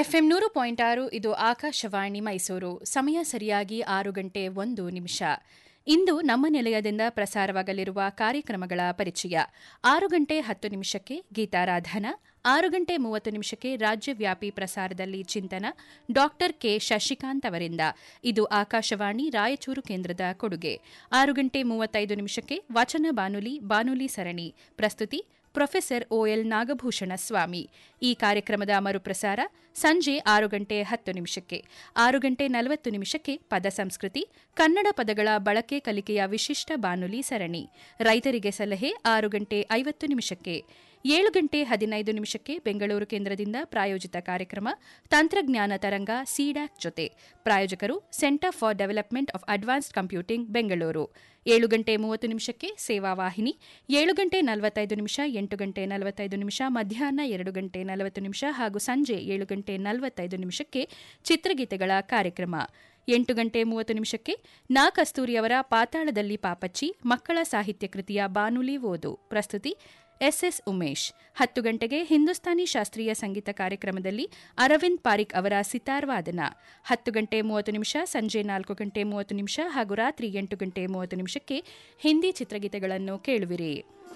FM ನೂರು point ಆರು ಇದು ಆಕಾಶವಾಣಿ ಮೈಸೂರು ಸಮಯ ಸರಿಯಾಗಿ ಆರು ಗಂಟೆ ಒಂದು ನಿಮಿಷ ಇಂದು ನಮ್ಮ ನಿಲಯದಿಂದ ಪ್ರಸಾರವಾಗಲಿರುವ ಕಾರ್ಯಕ್ರಮಗಳ ಪರಿಚಯ ಆರು ಗಂಟೆ ಹತ್ತು ನಿಮಿಷಕ್ಕೆ ಗೀತಾರಾಧನಾ ಆರು ಗಂಟೆ ಮೂವತ್ತು ನಿಮಿಷಕ್ಕೆ ರಾಜ್ಯವ್ಯಾಪಿ ಪ್ರಸಾರದಲ್ಲಿ ಚಿಂತನ ಡಾಕ್ಟರ್ ಕೆ ಶಶಿಕಾಂತ್ ಅವರಿಂದ ಇದು ಆಕಾಶವಾಣಿ ರಾಯಚೂರು ಕೇಂದ್ರದ ಕೊಡುಗೆ ಆರು ಗಂಟೆ ಮೂವತ್ತೈದು ನಿಮಿಷಕ್ಕೆ ವಚನ ಬಾನುಲಿ ಬಾನುಲಿ ಸರಣಿ ಪ್ರಸ್ತುತಿ ಪ್ರೊಫೆಸರ್ ಓಎಲ್ ನಾಗಭೂಷಣ ಸ್ವಾಮಿ ಈ ಕಾರ್ಯಕ್ರಮದ ಮರುಪ್ರಸಾರ ಸಂಜೆ ಆರು ಗಂಟೆ ಹತ್ತು ನಿಮಿಷಕ್ಕೆ ಆರು ಗಂಟೆ ನಲವತ್ತು ನಿಮಿಷಕ್ಕೆ ಪದ ಸಂಸ್ಕೃತಿ ಕನ್ನಡ ಪದಗಳ ಬಳಕೆ ಕಲಿಕೆಯ ವಿಶಿಷ್ಟ ಬಾನುಲಿ ಸರಣಿ ರೈತರಿಗೆ ಸಲಹೆ ಆರು ಗಂಟೆ ಐವತ್ತು ನಿಮಿಷಕ್ಕೆ ಏಳು ಗಂಟೆ ಹದಿನೈದು ನಿಮಿಷಕ್ಕೆ ಬೆಂಗಳೂರು ಕೇಂದ್ರದಿಂದ ಪ್ರಾಯೋಜಿತ ಕಾರ್ಯಕ್ರಮ ತಂತ್ರಜ್ಞಾನ ತರಂಗ ಸಿಡ್ಯಾಕ್ ಜೊತೆ ಪ್ರಾಯೋಜಕರು centre for development of advanced computing Bengaluru ಏಳು ಗಂಟೆ ಮೂವತ್ತು ನಿಮಿಷಕ್ಕೆ ಸೇವಾ ವಾಹಿನಿ ಏಳು ಗಂಟೆ ನಲವತ್ತೈದು ನಿಮಿಷ ಎಂಟು ಗಂಟೆ ನಲವತ್ತೈದು ನಿಮಿಷ ಮಧ್ಯಾಹ್ನ ಎರಡು ಗಂಟೆ ನಲವತ್ತು ನಿಮಿಷ ಹಾಗೂ ಸಂಜೆ ಏಳು ಗಂಟೆ ನಲವತ್ತೈದು ನಿಮಿಷಕ್ಕೆ ಚಿತ್ರಗೀತೆಗಳ ಕಾರ್ಯಕ್ರಮ ಎಂಟು ಗಂಟೆ ಮೂವತ್ತು ನಿಮಿಷಕ್ಕೆ ನಾ ಕಸ್ತೂರಿಯವರ ಪಾತಾಳದಲ್ಲಿ ಪಾಪಚ್ಚಿ ಮಕ್ಕಳ ಸಾಹಿತ್ಯ ಕೃತಿಯ ಬಾನುಲಿ ಓದು ಪ್ರಸ್ತುತಿ ಎಸ್ಎಸ್ ಉಮೇಶ್ ಹತ್ತು ಗಂಟೆಗೆ ಹಿಂದೂಸ್ತಾನಿ ಶಾಸ್ತ್ರೀಯ ಸಂಗೀತ ಕಾರ್ಯಕ್ರಮದಲ್ಲಿ ಅರವಿಂದ್ ಪಾರಿಕ್ ಅವರ ಸಿತಾರ್ ವಾದನ ಹತ್ತು ಗಂಟೆ ಮೂವತ್ತು ನಿಮಿಷ ಸಂಜೆ ನಾಲ್ಕು ಗಂಟೆ ಮೂವತ್ತು ನಿಮಿಷ ಹಾಗೂ ರಾತ್ರಿ ಎಂಟು ಗಂಟೆ ಮೂವತ್ತು ನಿಮಿಷಕ್ಕೆ ಹಿಂದಿ ಚಿತ್ರಗೀತೆಗಳನ್ನು ಕೇಳುವಿರಿ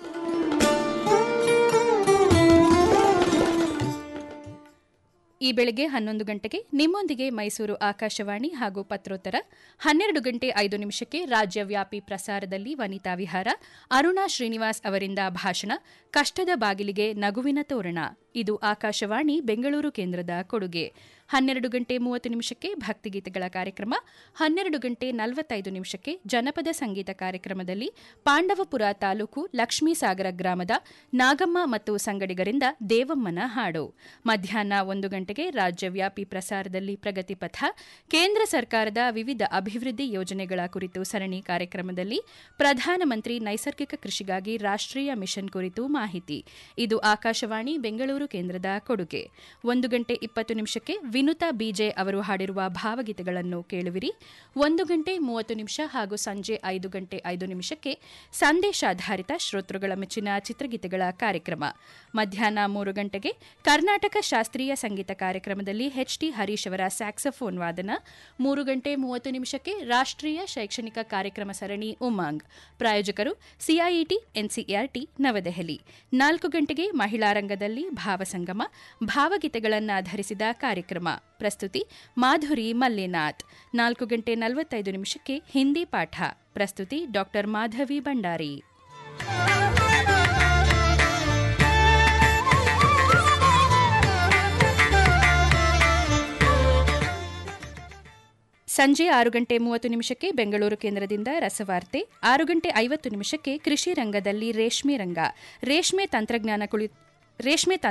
ಈ ಬೆಳಗ್ಗೆ ಹನ್ನೊಂದು ಗಂಟೆಗೆ ನಿಮ್ಮೊಂದಿಗೆ ಮೈಸೂರು ಆಕಾಶವಾಣಿ ಹಾಗೂ ಪತ್ರೋತ್ತರ ಹನ್ನೆರಡು ಗಂಟೆ ಐದು ನಿಮಿಷಕ್ಕೆ ರಾಜ್ಯವ್ಯಾಪಿ ಪ್ರಸಾರದಲ್ಲಿ ವನಿತಾ ವಿಹಾರ ಅರುಣಾ ಶ್ರೀನಿವಾಸ್ ಅವರಿಂದ ಭಾಷಣ ಕಷ್ಟದ ಬಾಗಿಲಿಗೆ ನಗುವಿನ ತೋರಣ ಇದು ಆಕಾಶವಾಣಿ ಬೆಂಗಳೂರು ಕೇಂದ್ರದ ಕೊಡುಗೆ ಹನ್ನೆರಡು ಗಂಟೆ ಮೂವತ್ತು ನಿಮಿಷಕ್ಕೆ ಭಕ್ತಿಗೀತೆಗಳ ಕಾರ್ಯಕ್ರಮ ಹನ್ನೆರಡು ಗಂಟೆ ನಲವತ್ತೈದು ನಿಮಿಷಕ್ಕೆ ಜನಪದ ಸಂಗೀತ ಕಾರ್ಯಕ್ರಮದಲ್ಲಿ ಪಾಂಡವಪುರ ತಾಲೂಕು ಲಕ್ಷ್ಮೀಸಾಗರ ಗ್ರಾಮದ ನಾಗಮ್ಮ ಮತ್ತು ಸಂಗಡಿಗರಿಂದ ದೇವಮ್ಮನ ಹಾಡು ಮಧ್ಯಾಹ್ನ ಒಂದು ಗಂಟೆಗೆ ರಾಜ್ಯವ್ಯಾಪಿ ಪ್ರಸಾರದಲ್ಲಿ ಪ್ರಗತಿ ಪಥ ಕೇಂದ್ರ ಸರ್ಕಾರದ ವಿವಿಧ ಅಭಿವೃದ್ಧಿ ಯೋಜನೆಗಳ ಕುರಿತು ಸರಣಿ ಕಾರ್ಯಕ್ರಮದಲ್ಲಿ ಪ್ರಧಾನಮಂತ್ರಿ ನೈಸರ್ಗಿಕ ಕೃಷಿಗಾಗಿ ರಾಷ್ಟ್ರೀಯ ಮಿಷನ್ ಕುರಿತು ಮಾಹಿತಿ ಇದು ಆಕಾಶವಾಣಿ ಬೆಂಗಳೂರು ಕೇಂದ್ರದ ಕೊಡುಗೆ ಒಂದು ಗಂಟೆ ಇಪ್ಪತ್ತು ನಿಮಿಷಕ್ಕೆ ವಿನುತಾ ಬಿಜೆ ಅವರು ಹಾಡಿರುವ ಭಾವಗೀತೆಗಳನ್ನು ಕೇಳುವಿರಿ ಒಂದು ಗಂಟೆ ಮೂವತ್ತು ನಿಮಿಷ ಹಾಗೂ ಸಂಜೆ ಐದು ಗಂಟೆ ಐದು ನಿಮಿಷಕ್ಕೆ ಸಂದೇಶಾಧಾರಿತ ಶ್ರೋತೃಗಳ ಮೆಚ್ಚಿನ ಚಿತ್ರಗೀತೆಗಳ ಕಾರ್ಯಕ್ರಮ ಮಧ್ಯಾಹ್ನ ಮೂರು ಗಂಟೆಗೆ ಕರ್ನಾಟಕ ಶಾಸ್ತ್ರೀಯ ಸಂಗೀತ ಕಾರ್ಯಕ್ರಮದಲ್ಲಿ ಎಚ್ಟಿ ಹರೀಶ್ ಅವರ ಸ್ಯಾಕ್ಸಫೋನ್ ವಾದನ ಮೂರು ಗಂಟೆ ಮೂವತ್ತು ನಿಮಿಷಕ್ಕೆ ರಾಷ್ಟ್ರೀಯ ಶೈಕ್ಷಣಿಕ ಕಾರ್ಯಕ್ರಮ ಸರಣಿ ಉಮಾಂಗ್ ಪ್ರಾಯೋಜಕರು ಸಿಐಇಟಿ ಎನ್ಸಿಇಆರ್ಟಿ ನವದೆಹಲಿ ನಾಲ್ಕು ಗಂಟೆಗೆ ಮಹಿಳಾ ರಂಗದಲ್ಲಿ ಭಾವಸಂಗಮ ಭಾವಗೀತೆಗಳನ್ನಾಧರಿಸಿದ ಕಾರ್ಯಕ್ರಮ ಪ್ರಸ್ತುತಿ ಮಾಧುರಿ ಮಲ್ಲಿನಾಥ್ ನಾಲ್ಕು ಗಂಟೆ ನಲವತ್ತೈದು ನಿಮಿಷಕ್ಕೆ ಹಿಂದಿ ಪಾಠ ಪ್ರಸ್ತುತಿ ಡಾಕ್ಟರ್ ಮಾಧವಿ ಭಂಡಾರಿ ಸಂಜೆ ಆರು ಗಂಟೆ ಮೂವತ್ತು ನಿಮಿಷಕ್ಕೆ ಬೆಂಗಳೂರು ಕೇಂದ್ರದಿಂದ ರಸವಾರ್ತೆ ಆರು ಗಂಟೆ ಐವತ್ತು ನಿಮಿಷಕ್ಕೆ ಕೃಷಿ ರಂಗದಲ್ಲಿ ರೇಷ್ಮೆ ರಂಗ ರೇಷ್ಮೆ ತಂತ್ರಜ್ಞಾನ ಕುಳಿ ರೇಷ್ಮೆ